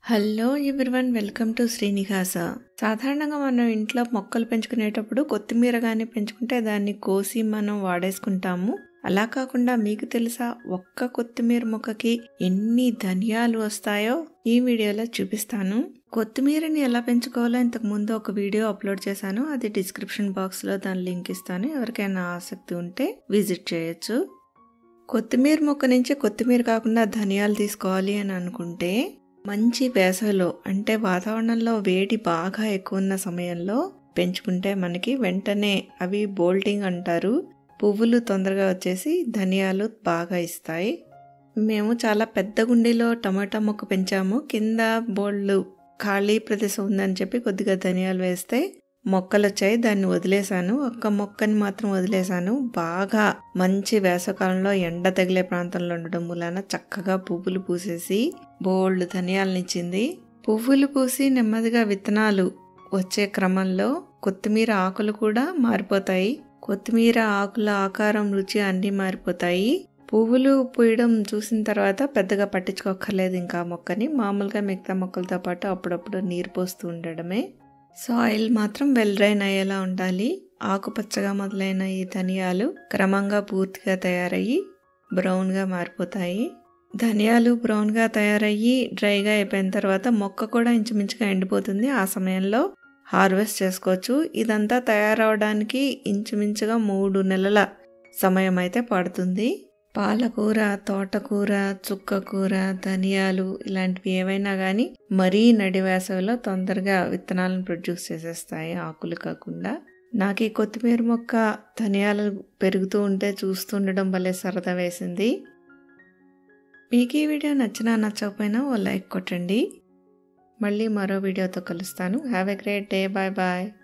hello everyone welcome to Srinivasa సాధారణంగా మనం ఇంట్లో మొక్కలు పెంచుకునేటప్పుడు కొత్తిమీర కానీ పెంచుకుంటే దాన్ని కోసి మనం వాడేసుకుంటాము అలా కాకుండా మీకు తెలుసా ఒక్క కొత్తిమీర మొక్కకి ఎన్ని ధనియాలు వస్తాయో ఈ వీడియోలో చూపిస్తాను కొత్తిమీరని ఎలా పెంచుకోవాలో ఇంతకు ముందు ఒక వీడియో అప్లోడ్ చేశాను అది డిస్క్రిప్షన్ బాక్స్లో దాని లింక్ ఇస్తాను ఎవరికైనా ఆసక్తి ఉంటే విజిట్ చేయొచ్చు కొత్తిమీర మొక్క నుంచి కొత్తిమీర కాకుండా ధనియాలు తీసుకోవాలి అని అనుకుంటే మంచి వేసవిలో అంటే వాతావరణంలో వేడి బాగా ఎక్కువ ఉన్న సమయంలో పెంచుకుంటే మనకి వెంటనే అవి బోల్టింగ్ అంటారు పువ్వులు తొందరగా వచ్చేసి ధనియాలు బాగా ఇస్తాయి మేము చాలా పెద్ద గుండీలో టమాటా మొక్క పెంచాము కింద బోళ్ళు ఖాళీ ప్రదేశం ఉందని చెప్పి కొద్దిగా ధనియాలు వేస్తే మొక్కలు వచ్చాయి దాన్ని వదిలేశాను ఒక్క మొక్కని మాత్రం వదిలేశాను బాగా మంచి వేసవకాలంలో ఎండ తగిలే ప్రాంతంలో ఉండడం మూలాన చక్కగా పువ్వులు పూసేసి బోల్డ్ ధనియాలనిచ్చింది పువ్వులు పూసి నెమ్మదిగా విత్తనాలు వచ్చే క్రమంలో కొత్తిమీర ఆకులు కూడా మారిపోతాయి కొత్తిమీర ఆకుల ఆకారం రుచి అన్నీ మారిపోతాయి పువ్వులు పూయడం చూసిన తర్వాత పెద్దగా పట్టించుకోక్కర్లేదు ఇంకా మొక్కని మామూలుగా మిగతా మొక్కలతో పాటు అప్పుడప్పుడు నీరు పోస్తూ ఉండడమే సాయిల్ మాత్రం వెల్ డ్రైన్ అయ్యేలా ఉండాలి ఆకుపచ్చగా మొదలైన ఈ ధనియాలు క్రమంగా పూర్తిగా తయారయ్యి బ్రౌన్గా మారిపోతాయి ధనియాలు బ్రౌన్గా తయారయ్యి డ్రైగా అయిపోయిన తర్వాత మొక్క కూడా ఇంచుమించుగా ఎండిపోతుంది ఆ సమయంలో హార్వెస్ట్ చేసుకోవచ్చు ఇదంతా తయారవడానికి ఇంచుమించుగా మూడు నెలల సమయం అయితే పడుతుంది పాలకూర తోటకూర చుక్కకూర ధనియాలు ఇలాంటివి ఏవైనా కానీ మరీ నడి వేసవిలో తొందరగా విత్తనాలను ప్రొడ్యూస్ చేసేస్తాయి ఆకులు కాకుండా నాకు ఈ కొత్తిమీర మొక్క ధనియాలు పెరుగుతూ ఉంటే చూస్తుండడం భలే సరదా వేసింది మీకు ఈ వీడియో నచ్చినా నచ్చకపోయినా ఓ లైక్ కొట్టండి మళ్ళీ మరో వీడియోతో కలుస్తాను have a great day bye bye